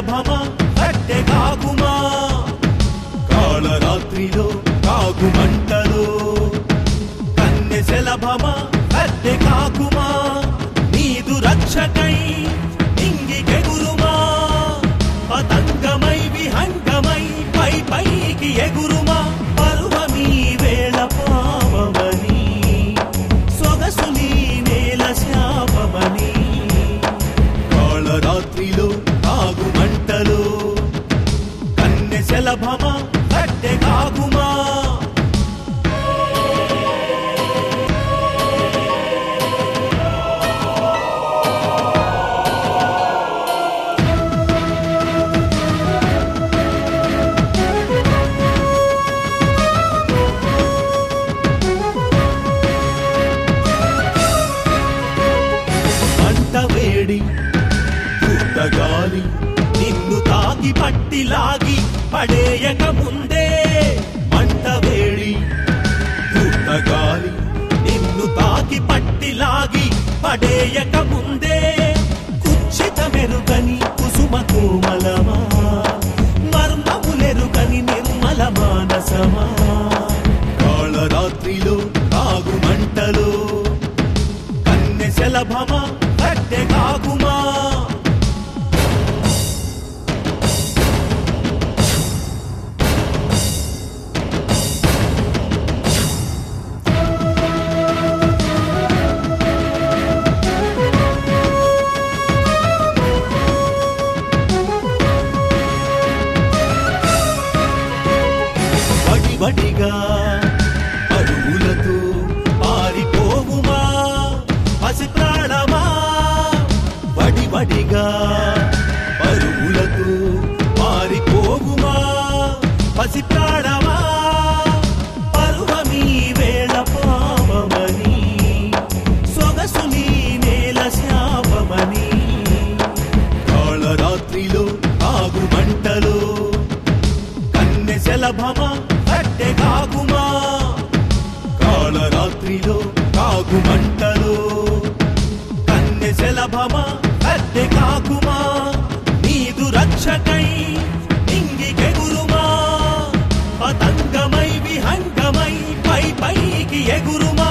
శలభమా కట్టె కాకుమా కాళరాత్రిలో కాకుమంటలో కన్నె శలభమా కట్టె కాకుమా నీదు రక్షకై ఇంగికెగురుమా పతంగమై విహంగమై పై పైకి ఎగురుమా పరువమీ వేళ పావమని సొగసు నీ నేల శాపమని కాళరాత్రిలో కాగు మంటలో కన్నె శలభమా కట్టె కాగుమా మంట వేడి గాలి నిన్ను తాకి పట్టి లాగి పడేయక ముందే మంట వేడి గాలి నిన్ను తాకి పట్టి లాగి పడేయక ముందే కుచ్చిత మెరుగని కుసుమ కోమలమా మర్మములెరుగని నిర్మల మానసమా కాళరాత్రిలో కాగు మంటలో కన్నె శలభమా కట్టె కాగుమా వడివడిగా అరువులతో పారిపోవుమా పసి ప్రాణమా వడివడిగా అరువులతో పారిపోవుమా పసి ప్రాణమా పరువమీ వేళ పాపమని సొగసు నీ నేల శాపమని కాళరాత్రిలో కాగు మంటలో కన్నె శలభమా కట్టె కాగుమా కాళరాత్రిలో కాగు మంటలో కన్నె శలభమా కట్టె కాగుమా నీదు రక్షకై ఇంగికెగురుమా పతంగమై విహంగమై పై పైకి ఎగురుమా